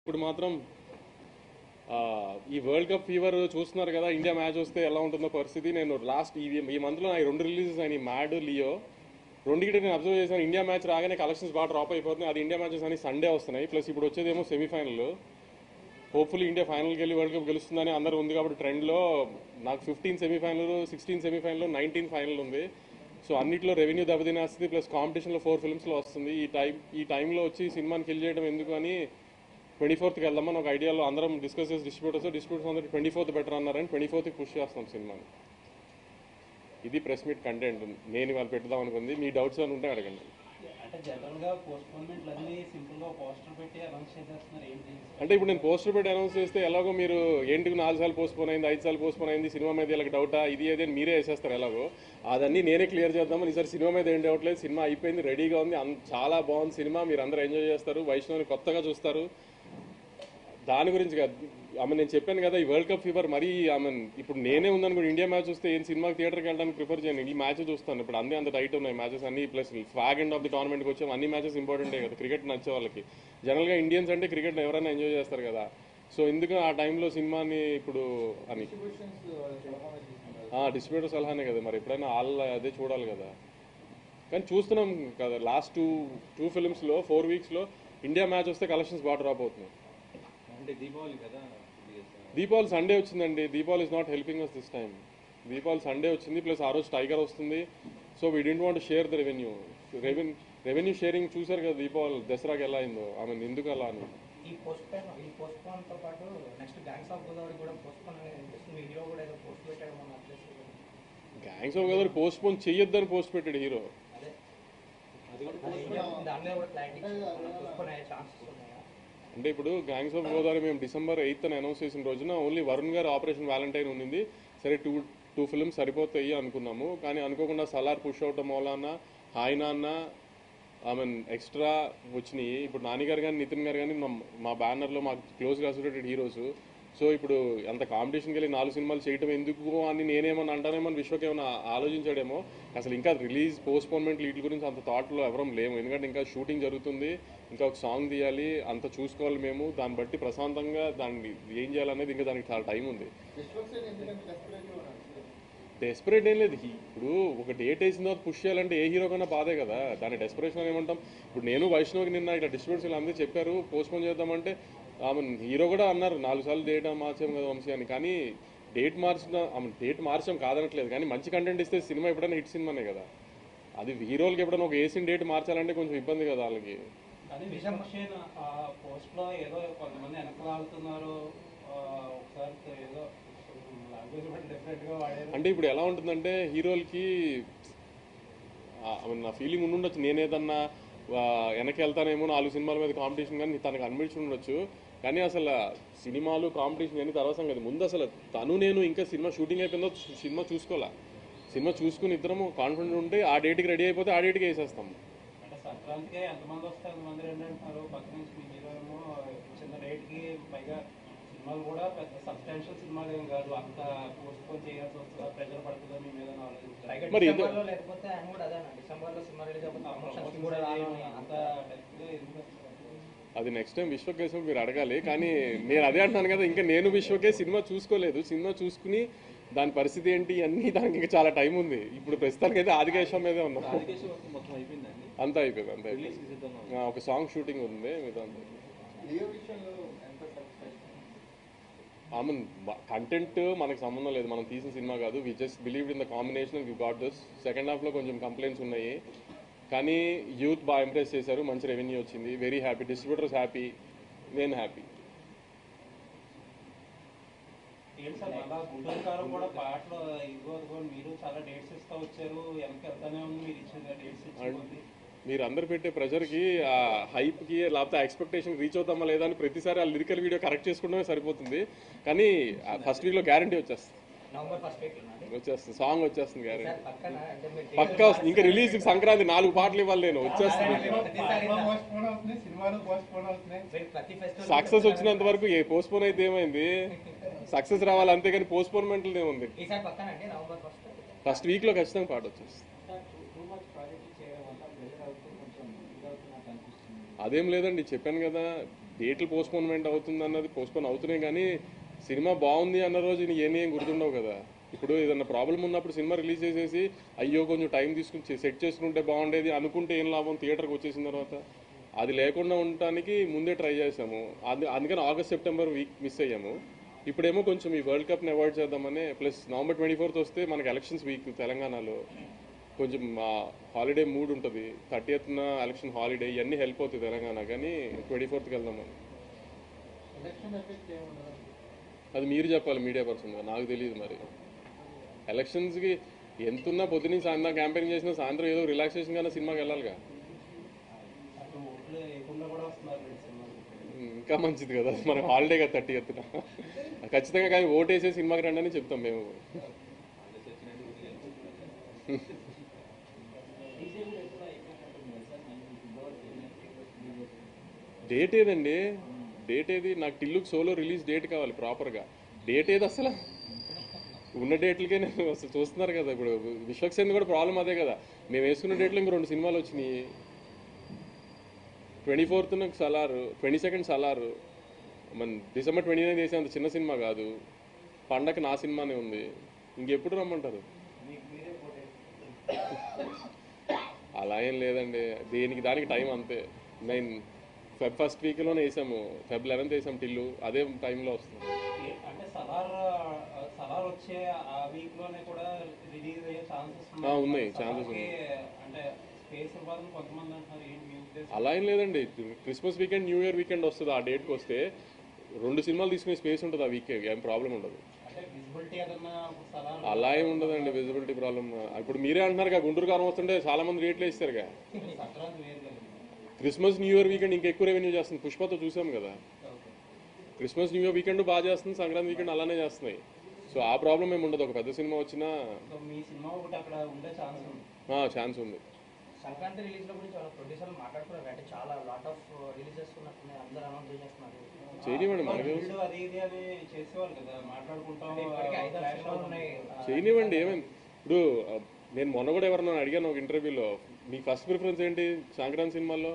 ఇప్పుడు మాత్రం ఆ, ఈ వరల్డ్ కప్ ఫీవర్ చూస్తున్నారు కదా ఇండియా మ్యాచ్ వస్తే ఎలా ఉంటుందో పరిస్థితి నేను లాస్ట్ ఈ ఈ మంత్లో నా రెండు రిలీజెస్ అయినాయి మ్యాడ్ లియో రెండుకి నేను అబ్జర్వ్ చేశాను ఇండియా మ్యాచ్ రాగానే కలెక్షన్స్ బాగా డ్రాప్ అయిపోతున్నాయి అది ఇండియా మ్యాచెస్ అని సండే వస్తున్నాయి ప్లస్ ఇప్పుడు వచ్చేదేమో సెమీఫైనల్ హోప్ఫుల్లీ ఇండియా ఫైనల్కి వెళ్ళి వరల్డ్ కప్ గెలుస్తుందని అందరూ ఉంది కాబట్టి ట్రెండ్లో నాకు fifteen semifinal sixteen semifinal nineteen final ఉంది సో అన్నిట్లో రెవెన్యూ దెబ్బతినేస్తుంది ప్లస్ కాంపిటీషన్లో ఫోర్ ఫిల్మ్స్లో వస్తుంది ఈ టైం ఈ టైంలో వచ్చి సినిమాని కిల్ చేయడం ఎందుకు అని ట్వంటీ ఫోర్త్కి వెళ్దామని ఒక ఐడియాలో అందరం డిస్కస్ చేసి డిస్ట్రిబ్యూటర్స్ డిస్ట్రిబ్యూటర్స్ అందరూ ట్వంటీ ఫోర్త్ బెటర్ అన్నారని ట్వంటీ ఫోర్త్కి పుష్ చేస్తాం సినిమాని ఇది ప్రెస్ మీట్ కంటెంట్ నేను వాళ్ళు పెట్టుదాం అనుకుంది మీ డౌట్స్ ఏమైనా ఉంటే అడగండి అంటే జనరల్ గా పోస్ట్పోన్మెంట్లు అన్ని సింపుల్ గా పోస్టర్ పెట్టి అనౌన్స్ చేసేస్తున్నారు ఏంటి అంటే ఇప్పుడు నేను పోస్టర్ పెట్టి అనౌన్స్ చేస్తే ఎలాగో మీరు ఏంటికి నాలుగు సార్లు పోస్ట్పోన్ అయింది ఐదు సార్లు పోస్ట్పోన్ అయింది సినిమా మీద వీళ్ళకి డౌటా ఇది ఏది అని మీరే వేసేస్తారు ఎలాగో అదన్నీ నేనే క్లియర్ చేద్దామని ఈసారి సినిమా మీద ఏం డౌట్ లేదు సినిమా అయిపోయింది రెడీగా ఉంది అన్- చాలా బాగుంది సినిమా మీరు అందరూ ఎంజాయ్ చేస్తారు వైష్ణవ్ని కొత్తగా చూస్తారు దాని గురించి కాదు ఆమె నేను చెప్పాను కదా ఈ వరల్డ్ కప్ ఫీవర్ మరీ ఆమె ఇప్పుడు నేనే ఉందని కూడా ఇండియా మ్యాచ్ వస్తే ఏం సినిమాకి థియేటర్కి వెళ్ళడానికి ప్రిఫర్ చేయను ఈ మ్యాచ్ చూస్తాను ఇప్పుడు అన్ని అంత టైట్ ఉన్నాయి మ్యాచెస్ అన్ని plus flag end of the టోర్నమెంట్కి వచ్చాం అన్ని మ్యాచెస్ ఇంపార్టెంటే కదా క్రికెట్ నచ్చే వాళ్ళకి జనరల్గా ఇండియన్స్ అంటే క్రికెట్ ఎవరైనా ఎంజాయ్ చేస్తారు కదా సో ఎందుకు ఆ టైంలో సినిమాని ఇప్పుడు అని డిస్ట్రిబ్యూటర్ సలహానే కదా మరి ఎప్పుడైనా వాళ్ళ అదే చూడాలి కదా కానీ చూస్తున్నాం కదా లాస్ట్ టూ టూ ఫిల్మ్స్లో ఫోర్ వీక్స్లో ఇండియా మ్యాచ్ వస్తే కలెక్షన్స్ బాగా డ్రాప్ అవుతున్నాయి అంటే దీపావళి కదా దీపావళి సండే వచ్చిందండి Deepavali is not helping us this time Deepavali Sunday వచ్చింది ప్లస్ ఆ రోజు టైగర్ వస్తుంది so we don't want share the revenue revenue revenue sharing చూసారు కదా దీపావళి దసరాకి ఎలా అయిందో ఆమె ఎందుకు అలా అని ఈ పోస్ట్పోన్ ఈ పోస్ట్పోన్ తో పాటు నెక్స్ట్ గ్యాంగ్స్ ఆఫ్ గోదావరి కూడా పోస్ట్పోన్ అనేది అనిపిస్తుంది మీ హీరో కూడా ఏదో పోస్ట్ పెట్టాడు మన address gangs of Godavari postpone చెయ్యొద్దని పోస్ట్ పెట్టాడు హీరో అదే దాని మీద కూడా క్లారిటీ పోస్ట్పోన్ అయ్యే ఛాన్సెస్ ఉన్నాయా అంటే ఇప్పుడు గ్యాంగ్స్ ఆఫ్ గోదావరి మేము డిసెంబర్ ఎయిత్ అని అనౌన్స్ చేసిన రోజున ఓన్లీ వరుణ్ గారు ఆపరేషన్ వ్యాలంటైన్ ఉండింది సరే టూ టూ ఫిల్మ్స్ సరిపోతాయి అనుకున్నాము కానీ అనుకోకుండా సలార్ పుష్ అవటం మూలాన హాయ్ నాన్న ఐ మీన్ ఎక్స్ట్రా వచ్చినాయి ఇప్పుడు నాని గారు కానీ నితిన్ గారు కానీ మా మా బ్యానర్లో మాకు క్లోజ్గా అసోసియేటెడ్ హీరోస్ సో ఇప్పుడు అంత కాంపిటీషన్కి వెళ్ళి నాలుగు సినిమాలు చేయటం ఎందుకు అని నేనేమన్నా అంటానేమో అని విశ్వకి ఏమైనా ఆలోచించాడేమో అసలు ఇంకా రిలీజ్ పోస్ట్పోన్మెంట్ వీటి గురించి అంత థాట్లో ఎవరం లేము ఎందుకంటే ఇంకా షూటింగ్ జరుగుతుంది ఇంకా ఒక సాంగ్ తీయాలి అంత చూసుకోవాలి మేము దాన్ని బట్టి ప్రశాంతంగా దాన్ని ఏం చేయాలనేది ఇంకా దానికి చాలా టైం ఉంది డెస్పరేట్ ఏం లేదు హీ- ఇప్పుడు ఒక డేట్ వేసిన తర్వాత పుష్ చేయాలంటే ఏ హీరో కన్నా బాధే కదా దాని డెస్పరేషన్ అని ఏమంటాం ఇప్పుడు నేను వైష్ణవ్కి నిన్న ఇట్లా డిస్ట్రిబ్యూటర్స్ అందరూ చెప్పారు పోస్ట్పోన్ చేద్దామంటే ఆమె హీరో కూడా అన్నారు నాలుగు సార్లు డేట్ మార్చాం కదా వంశీ అని కానీ డేట్ మార్చిన ఆమె డేట్ మార్చాం కాదనట్లేదు కానీ మంచి కంటెంట్ ఇస్తే సినిమా ఎప్పుడైనా హిట్ సినిమానే కదా అది హీరోలకి ఎప్పుడైనా ఒక ఏసిన డేట్ మార్చాలంటే కొంచెం ఇబ్బంది కదా వాళ్ళకి కానీ విషయం ఆ పోస్ట్ లో ఏదో కొంతమంది వెనకలాగుతున్నారు ఆ, ఒకసారి ఏదో లాంగ్వేజ్ కూడా డిఫరెంట్ గా వాడారు అంటే ఇప్పుడు ఎలా ఉంటుందంటే హీరోలకి ఆ, I mean, నా ఫీలింగ్ ఉండుండొచ్చు నేనేదన్నా ఆ, వెనక్కి వెళ్తానేమో నాలుగు సినిమాల మీద కాంపిటీషన్ కానీ తనకు అనిపించి ఉండొచ్చు కానీ అసలు సినిమాలు కాంపిటీషన్ అని తర్వాత సంగతి ముందు అసలు తను నేను ఇంకా సినిమా షూటింగ్ అయిపోయిందో చూ- సినిమా చూసుకోవాలా సినిమా చూసుకుని ఇద్దరము కాన్ఫిడెంట్ ఉంటే ఆ డేట్కి రెడీ అయిపోతే ఆ డేట్కి వేసేస్తాం అంటే సంక్రాంతికి ఎంతమంది వస్తే అంతమంది రండి అంటున్నారు పక్క నుంచి మీ హీరో ఏమో చిన్న రేట్ కి పైగా సినిమాలు కూడా పెద్ద సబ్స్టాన్షియల్ సినిమాలు ఏం కాదు అంత పోస్ట్ పోన్ చేయాల్సి వస్తుందా ప్రెజర్ పడుతుందా మీ మీద అని ఆలోచించారు పైగా మరి ఇది- డిసెంబర్లో లేకపోతే ఆయన కూడా అదే డిసెంబర్లో సినిమా రిలీజ్ అయిపోతే ప్రమోషన్స్ కూడా రాను అంత డెప్త్గా ఎందుకు అది నెక్స్ట్ టైం విశ్వకేశం మీరు అడగాలి కానీ నేను అదే అంటున్నాను కదా ఇంకా నేను విశ్వకే సినిమా చూసుకోలేదు సినిమా చూసుకుని దాని పరిస్థితి ఏంటి అన్నీ దానికి ఇంకా చాలా టైం ఉంది ఇప్పుడు ప్రస్తుతానికి అయితే ఆదికేశం మీదే ఉన్నాం రాజకేష్ వర్క్ మొత్తం అయిపోయిందండి అంతా అయిపోయింది అంతా అయిపోయింది రిలీజ్ సిద్ధంగా ఉంది. ఆ, ఒక సాంగ్ షూటింగ్ ఉంది మిగతా అంతా. ఐ మీన్ కంటెంట్ మనకు సంబంధం లేదు మనం తీసిన సినిమా కాదు we just believe in the combination we got this second హాఫ్లో కొంచెం కంప్లైంట్స్ ఉన్నాయి కానీ యూత్ బాగా ఇంప్రెస్ చేశారు మంచి రెవెన్యూ వచ్చింది వెరీ హ్యాపీ డిస్ట్రిబ్యూటర్స్ హ్యాపీ నేను హ్యాపీ ఏంటి సార్ మళ్ళా గుంటూరు కారం కూడా పాటలు ఇదిగో ఇదిగో మీరు చాలా డేట్స్ ఇస్తా వచ్చారు వెనక్కి వెళ్తానే ఉంది మీరు ఇచ్చిన డేట్స్ ఇచ్చింది మీరు అందరు పెట్టే ప్రెషర్కి ఆ హైప్కి లేకపోతే ఎక్స్పెక్టేషన్ రీచ్ అవుతామా లేదా అని ప్రతిసారి ఆ లిరికల్ వీడియో కరెక్ట్ చేసుకోవడమే సరిపోతుంది కానీ ఫస్ట్ వీక్లో గ్యారంటీ వచ్చేస్తుంది నవంబర్ ఫస్ట్ వీక్ ఉన్నది వచ్చేస్తుంది సాంగ్ వచ్చేస్తుంది గ్యారంటీ సార్ పక్కన అంటే మీరు పక్కా వస్తుంది ఇంకా రిలీజ్ సంక్రాంతి నాలుగు పాటలు ఇవ్వాలి నేను వచ్చేస్తుంది ప్రతిసారి పోస్ట్పోన్ అవుతున్నాయి సినిమాలు పోస్ట్పోన్ అవుతున్నాయి మీరు ప్రతి ఫెస్టివల్ సక్సెస్ వచ్చినంత వరకు ఏ పోస్ట్పోన్ అయితే ఏమైంది సక్సెస్ రావాలి అంతేగాని పోస్ట్పోన్మెంట్లు ఏముంది ఈసారి పక్కన అండి నవంబర్ ఫస్ట్ ఫస్ట్ వీక్లో ఖచ్చితంగా పాట వచ్చేస్తుంది టూ మచ్ ప్రాజెక్ట్ చేయడం వల్ల ప్రెజర్ అవుతూ కొంచెం ఇదవుతున్నట్టు అనిపిస్తుంది అదేం లేదండి చెప్పాను కదా డేట్లు పోస్ట్పోన్మెంట్ అవుతుంది అన్నది పోస్ట్పోన్ అవుతున్నాయి కానీ సినిమా బాగుంది అన్న రోజు నీకు ఏమీ ఏం గుర్తుండవు కదా ఇప్పుడు ఏదన్నా ప్రాబ్లం ఉన్నప్పుడు సినిమా రిలీజ్ చేసేసి అయ్యో కొంచెం టైం తీసుకుని సెట్ చేసుకుంటే బాగుండేది అనుకుంటే ఏం లాభం థియేటర్కి వచ్చేసిన తర్వాత అది లేకుండా ఉండటానికి ముందే ట్రై చేసాము అది అందుకని ఆగస్ట్ సెప్టెంబర్ వీక్ మిస్ అయ్యాము ఇప్పుడేమో కొంచెం ఈ వరల్డ్ కప్ని అవాయిడ్ చేద్దామని ప్లస్ నవంబర్ ట్వంటీ ఫోర్త్ వస్తే మనకి ఎలక్షన్స్ వీక్ తెలంగాణలో కొంచెం హాలిడే మూడ్ ఉంటుంది థర్టీ ఎత్న ఎలక్షన్ హాలిడే ఇవన్నీ హెల్ప్ అవుతుంది తెలంగాణ కానీ ట్వంటీ ఫోర్త్కి వెళ్దామని ఎలక్షన్ ఎఫెక్ట్ ఏముండదు అది మీరు చెప్పాలి మీడియా పర్సన్గా నాకు తెలియదు మరి ఎలక్షన్స్కి ఎంతున్నా పొద్దున్న సాయంత్రం క్యాంపెయిన్ చేసినా సాయంత్రం ఏదో రిలాక్సేషన్ కానీ సినిమాకి వెళ్ళాలిగా అసలు ఓట్లు వేయకుండా కూడా వస్తున్నారు రెండు సినిమాలు ఇంకా మంచిది కదా మన హాలిడే కదా థర్టీ ఎత్తున ఖచ్చితంగా కానీ ఓటేసే సినిమాకి రండి అని చెప్తాం మేము డేట్ ఏదండి డేట్ ఏది నాకు టిల్లుకి సోలో రిలీజ్ డేట్ కావాలి ప్రాపర్గా డేట్ ఏది అసలు ఉన్న డేట్లకే నేను అసలు చూస్తున్నారు కదా ఇప్పుడు విశ్వక్సేన్ కూడా ప్రాబ్లం అదే కదా మేము వేసుకున్న డేట్లో ఇంక రెండు సినిమాలు వచ్చినాయి twenty fourth Salaar twenty second Salaar మన డిసెంబర్ ట్వంటీ నైన్ చేసే అంత చిన్న సినిమా కాదు పండగ నా సినిమానే ఉంది ఇంకెప్పుడు రమ్మంటారు మీకు మీరే పోటీ అలా ఏం లేదండి దేనికి దానికి టైం అంతే నైన్ ఫెబ్ ఫస్ట్ వీక్లోనే వేసాము ఫెబ్ లెవెన్త్ వేసాం టిల్లు అదే టైంలో వస్తుంది ఏ- అంటే సలార్ సలార్ వచ్చే ఆ వీక్ లోనే కూడా రిలీజ్ అయ్యే ఛాన్సెస్ ఆ, ఉన్నాయి, chances ఉన్నాయి. అంటే స్పేస్ ఇవ్వాలని కొంతమంది అంటున్నారు ఏంటి మీ ఉద్దేశం అలా ఏం లేదండి Christmas weekend new year weekend వస్తుంది ఆ డేట్కి వస్తే రెండు సినిమాలు తీసుకునే స్పేస్ ఉంటుంది ఆ వీక్ ఏం ప్రాబ్లం ఉండదు అంటే విజిబిలిటీ ఏదన్నా ఇప్పుడు సలార్ అలా ఏం ఉండదండి విజిబిలిటీ ప్రాబ్లం ఇప్పుడు మీరే అంటున్నారు కదా గుంటూరు కారం వస్తుంటే చాలా మంది రేట్లు వేస్తారుగా సంక్రాంతి వేరు కదా క్రిస్మస్ న్యూ ఇయర్ వీకెండ్ ఇంకా ఎక్కువ రెవెన్యూ చేస్తుంది పుష్పతో చూసాం కదా okay Christmas new year weekend బాగా చేస్తుంది సంక్రాంతి వీకెండ్ అలానే చేస్తున్నాయి సో ఆ ప్రాబ్లం ఏమి ఉండదు ఒక పెద్ద సినిమా వచ్చినా సో మీ సినిమా ఒకటి అక్కడ ఉండే ఛాన్స్ ఉంది ఛాన్స్ ఉంది సంక్రాంతి రిలీజ్ లో గురించి చాలా ప్రొడ్యూసర్లు మాట్లాడుతున్నారు అంటే చాలా లాట్ ఆఫ్ రిలీజెస్ ఉన్నట్టున్నాయి అందరూ అనౌన్స్ చేసేస్తున్నారు చేయనివ్వండి మనకి వీళ్ళు అది ఇది అని చేసేవాళ్ళు కదా మాట్లాడుకుంటాం అంటే ఇప్పటికే ఐదు ఆరు సినిమాలు ఉన్నాయి చేయనివ్వండి ఏమేమి ఇప్పుడు ఆ, నేను మొన్న కూడా ఎవరన్నా అడిగాను ఒక ఇంటర్వ్యూలో మీ ఫస్ట్ ప్రిఫరెన్స్ ఏంటి సంక్రాంతి సినిమాల్లో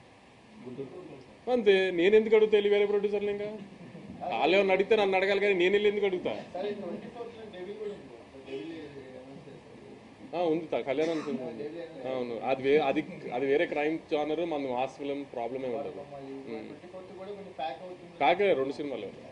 అంతే నేను ఎందుకు అడుగుతా వెళ్ళి వేరే ప్రొడ్యూసర్లు ఇంకా వాళ్ళు ఏమన్నా అడిగితే నన్ను అడగాలి కానీ నేను వెళ్ళి ఎందుకు అడుగుతా సరే ట్వంటీ ఫోర్త్ డెవిల్ కూడా ఉంది డెవిల్ అనౌన్స్ చేస్తారు ఆ, ఉంది తా- కళ్యాణం సినిమా ఉంది. అవును అది వే అది అది వేరే క్రైమ్ జానర్ మన మాస్ ఫిలిం ప్రాబ్లమే ఉండదు మళ్ళీ ట్వంటీ ఫోర్త్ కూడా కొంచెం ప్యాక్ అవుతుంది కాకే రెండు సినిమాలు